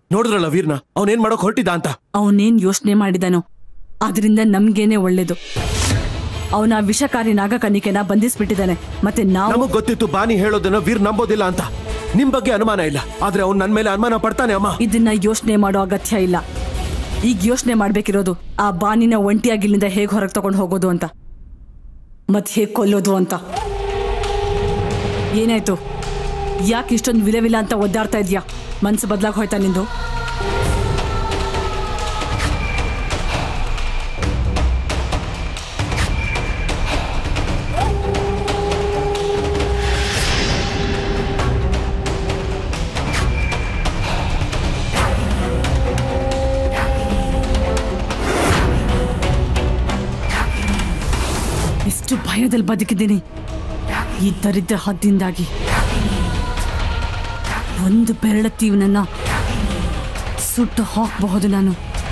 ನೋಡಿದ್ರಲ್ಲ ವೀರ್ನ ಅವನೇನ್ ಮಾಡೋಕ್ ಹೊರಟಿದ್ದ ಅಂತ ಅವನೇನ್ ಯೋಚನೆ ಮಾಡಿದಾನೋ ಅದರಿಂದ ನಮ್ಗೇನೆ ಒಳ್ಳೇದು ಅವನ ವಿಷಕಾರಿ ನಾಗಕನ್ನಿಕೆನ ಬಂಧಿಸ್ಬಿಟ್ಟಿದ್ದಾನೆ ಮತ್ತೆ ನಾವು ನಮಗ್ ಗೊತ್ತಿತ್ತು ಬಾನಿ ಹೇಳೋದನ್ನ ವೀರ್ ನಂಬೋದಿಲ್ಲ ಅಂತ ನಿಮ್ ಬಗ್ಗೆ ಅನುಮಾನ ಇಲ್ಲ ಆದ್ರೆ ಅವ್ನ್ ನನ್ ಮೇಲೆ ಅನುಮಾನ ಪಡ್ತಾನೆ ಅಮ್ಮ ಇದನ್ನ ಯೋಚನೆ ಮಾಡೋ ಅಗತ್ಯ ಇಲ್ಲ ಈಗ ಯೋಚನೆ ಮಾಡ್ಬೇಕಿರೋದು ಆ ಬಾನಿನ ಒಂಟಿಯಾಗಿ ಇಲ್ಲಿಂದ ಹೇಗೆ ಹೊರಗೆ ತಗೊಂಡು ಹೋಗೋದು ಅಂತ ಮತ್ ಹೇಗ್ ಕೊಲ್ಲೋದು ಅಂತ ಏನಾಯ್ತು ಯಾಕೆ ಇಷ್ಟೊಂದು ವಿಲ ವಿಲ ಅಂತ ಒದ್ದಾಡ್ತಾ ಇದ್ಯಾ ಮನ್ಸು ಬದ್ಲಾಗ್ ಹೋಯ್ತಾ ನಿಂದು ಎಷ್ಟು ಭಯದಲ್ಲಿ ಬದುಕಿದ್ದೀನಿ ಈ ದರಿದ್ರ ಹದ್ದಿಂದಾಗಿ ಒಂದು ಬೆರಳತ್ತಿ ಇವನನ್ನ ಸುಟ್ಟು ಹಾಕಬಹುದು ನಾನು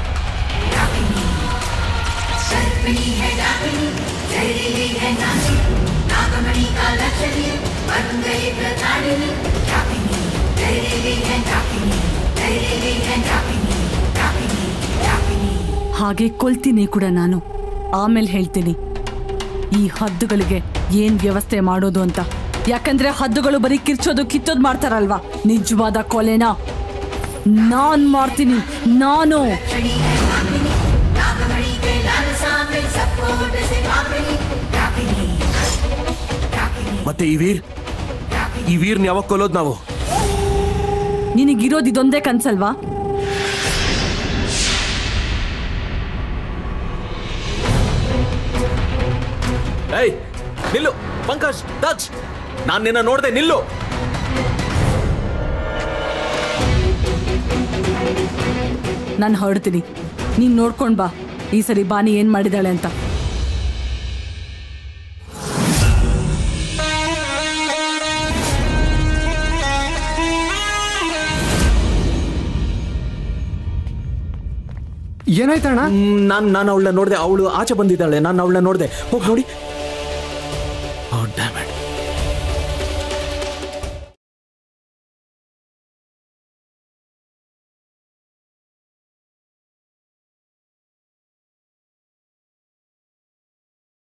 ಹಾಗೆ ಕೊಲ್ತೀನಿ ಕೂಡ ನಾನು ಆಮೇಲೆ ಹೇಳ್ತೀನಿ ಈ ಹದ್ದುಗಳಿಗೆ ಏನ್ ವ್ಯವಸ್ಥೆ ಮಾಡೋದು ಅಂತ ಯಾಕಂದ್ರೆ ಹದ್ದುಗಳು ಬರೀ ಕಿರ್ಚೋದು ಕಿತ್ತೋದು ಮಾಡ್ತಾರಲ್ವಾ ನಿಜವಾದ ಕೊಲೆನ ನಾನ್ ಮಾಡ್ತೀನಿ ನಾನು ಮತ್ತೆ ಈ ವೀರ್ ಈ ವೀರ್ನ ಯಾವಾಗ ಕೊಲ್ಲೋದ್ ನಾವು ನಿನಗಿರೋದು ಇದೊಂದೇ ಕನ್ಸಲ್ವಾ ಏಯ್ ನಿಲ್ಲು ಪಂಕಜ್ ಟಚ್ ನಾನ್ ನಿನ್ನ ನೋಡ್ದೆ ನಿಲ್ಲು ನಾನು ಹೊರಡ್ತೀನಿ ನೀನ್ ನೋಡ್ಕೊಂಡ್ ಬಾ ಈ ಸರಿ ಬಾನಿ ಏನ್ ಮಾಡಿದಾಳೆ ಅಂತ ಏನಾಯ್ತಣ್ಣ ನಾನು ನಾನು ಅವಳನ್ನ ನೋಡ್ದೆ ಅವಳು ಆಚೆ ಬಂದಿದ್ದಾಳೆ ನಾನು ಅವಳನ್ನ ನೋಡ್ದೆ ಹೋಗಿ ನೋಡಿ Oh, damn